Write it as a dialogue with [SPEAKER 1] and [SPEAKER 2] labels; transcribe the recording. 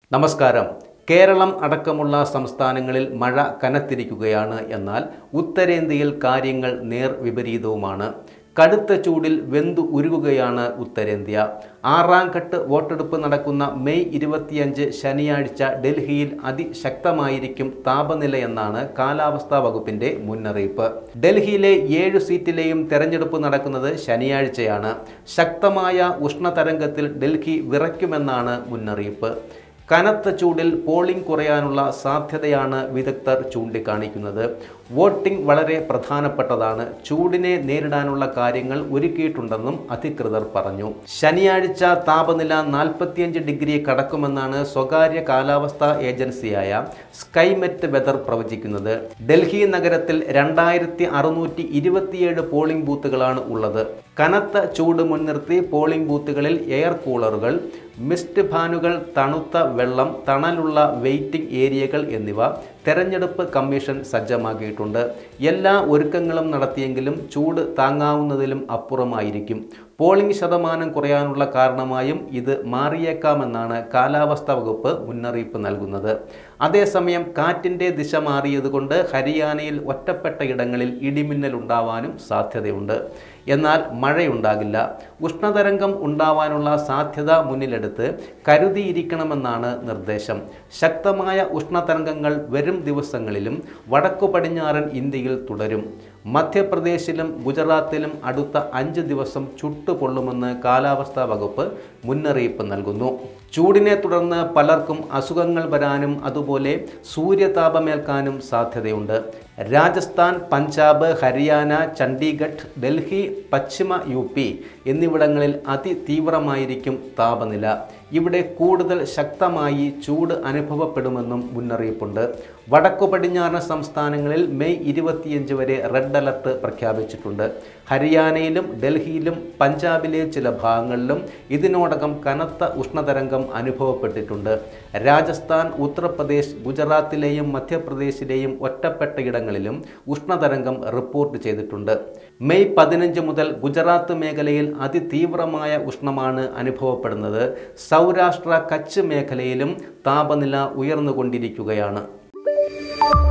[SPEAKER 1] നമസ്കാരം കേരളം അടക്കമുള്ള സംസ്ഥാനങ്ങളിൽ മഴ കനത്തിരിക്കുകയാണ് എന്നാൽ ഉത്തരേന്ത്യയിൽ കാര്യങ്ങൾ നേർ വിപരീതവുമാണ് കടുത്ത ചൂടിൽ വെന്തു ഉരുകുകയാണ് ഉത്തരേന്ത്യ ആറാം ഘട്ട് വോട്ടെടുപ്പ് നടക്കുന്ന മെയ് ഇരുപത്തിയഞ്ച് ശനിയാഴ്ച ഡൽഹിയിൽ അതിശക്തമായിരിക്കും താപനിലയെന്നാണ് കാലാവസ്ഥാ വകുപ്പിന്റെ മുന്നറിയിപ്പ് ഡൽഹിയിലെ ഏഴു സീറ്റിലെയും തെരഞ്ഞെടുപ്പ് നടക്കുന്നത് ശനിയാഴ്ചയാണ് ശക്തമായ ഉഷ്ണതരംഗത്തിൽ ഡൽഹി വിറയ്ക്കുമെന്നാണ് മുന്നറിയിപ്പ് കനത്ത ചൂടിൽ പോളിംഗ് കുറയാനുള്ള സാധ്യതയാണ് വിദഗ്ധർ ചൂണ്ടിക്കാണിക്കുന്നത് വോട്ടിംഗ് വളരെ പ്രധാനപ്പെട്ടതാണ് ചൂടിനെ നേരിടാനുള്ള കാര്യങ്ങൾ ഒരുക്കിയിട്ടുണ്ടെന്നും അധികൃതർ പറഞ്ഞു ശനിയാഴ്ച താപനില നാൽപ്പത്തിയഞ്ച് ഡിഗ്രി കടക്കുമെന്നാണ് സ്വകാര്യ കാലാവസ്ഥാ ഏജൻസിയായ സ്കൈമെറ്റ് വെതർ പ്രവചിക്കുന്നത് ഡൽഹി നഗരത്തിൽ രണ്ടായിരത്തി അറുന്നൂറ്റി ഇരുപത്തിയേഴ് പോളിംഗ് ബൂത്തുകളാണ് ഉള്ളത് കനത്ത ചൂട് മുൻനിർത്തി പോളിംഗ് ബൂത്തുകളിൽ എയർ കൂളറുകൾ മിസ്റ്റ് ഫാനുകൾ തണുത്ത വെള്ളം തണലുള്ള വെയിറ്റിംഗ് ഏരിയകൾ എന്നിവ തെരഞ്ഞെടുപ്പ് കമ്മീഷൻ സജ്ജമാക്കിയിട്ടുണ്ട് എല്ലാ ഒരുക്കങ്ങളും നടത്തിയെങ്കിലും ചൂട് താങ്ങാവുന്നതിലും അപ്പുറമായിരിക്കും പോളിംഗ് ശതമാനം കുറയാനുള്ള കാരണമായും ഇത് മാറിയേക്കാമെന്നാണ് കാലാവസ്ഥാ വകുപ്പ് മുന്നറിയിപ്പ് നൽകുന്നത് അതേസമയം കാറ്റിൻ്റെ ദിശ മാറിയതുകൊണ്ട് ഹരിയാനയിൽ ഒറ്റപ്പെട്ട ഇടങ്ങളിൽ ഇടിമിന്നൽ ഉണ്ടാവാനും സാധ്യതയുണ്ട് എന്നാൽ മഴയുണ്ടാകില്ല ഉഷ്ണതരംഗം ഉണ്ടാവാനുള്ള സാധ്യത മുന്നിലെടുത്ത് കരുതിയിരിക്കണമെന്നാണ് നിർദ്ദേശം ശക്തമായ ഉഷ്ണതരംഗങ്ങൾ വരും ദിവസങ്ങളിലും വടക്കു പടിഞ്ഞാറൻ ഇന്ത്യയിൽ തുടരും മധ്യപ്രദേശിലും ഗുജറാത്തിലും അടുത്ത അഞ്ച് ദിവസം ചുട്ടുപൊള്ളുമെന്ന് കാലാവസ്ഥാ വകുപ്പ് മുന്നറിയിപ്പ് നൽകുന്നു ചൂടിനെ തുടർന്ന് പലർക്കും അസുഖങ്ങൾ വരാനും അതുപോലെ സൂര്യതാപമേൽക്കാനും സാധ്യതയുണ്ട് രാജസ്ഥാൻ പഞ്ചാബ് ഹരിയാന ചണ്ഡീഗഡ് ഡൽഹി പശ്ചിമ യു പി എന്നിവിടങ്ങളിൽ അതിതീവ്രമായിരിക്കും താപനില ഇവിടെ കൂടുതൽ ശക്തമായി ചൂട് അനുഭവപ്പെടുമെന്നും മുന്നറിയിപ്പുണ്ട് വടക്കു പടിഞ്ഞാറൻ സംസ്ഥാനങ്ങളിൽ മെയ് ഇരുപത്തിയഞ്ച് വരെ റെഡ് അലർട്ട് പ്രഖ്യാപിച്ചിട്ടുണ്ട് ഹരിയാനയിലും ഡൽഹിയിലും പഞ്ചാബിലെ ചില ഭാഗങ്ങളിലും ഇതിനോടകം കനത്ത ഉഷ്ണതരംഗം അനുഭവപ്പെട്ടിട്ടുണ്ട് രാജസ്ഥാൻ ഉത്തർപ്രദേശ് ഗുജറാത്തിലെയും മധ്യപ്രദേശിലെയും ഒറ്റപ്പെട്ട ഇടങ്ങളിലും ഉഷ്ണതരംഗം റിപ്പോർട്ട് ചെയ്തിട്ടുണ്ട് മെയ് പതിനഞ്ച് മുതൽ ഗുജറാത്ത് മേഖലയിൽ അതിതീവ്രമായ ഉഷ്ണമാണ് അനുഭവപ്പെടുന്നത് സൗരാഷ്ട്ര കച്ച് മേഖലയിലും താപനില ഉയർന്നുകൊണ്ടിരിക്കുകയാണ്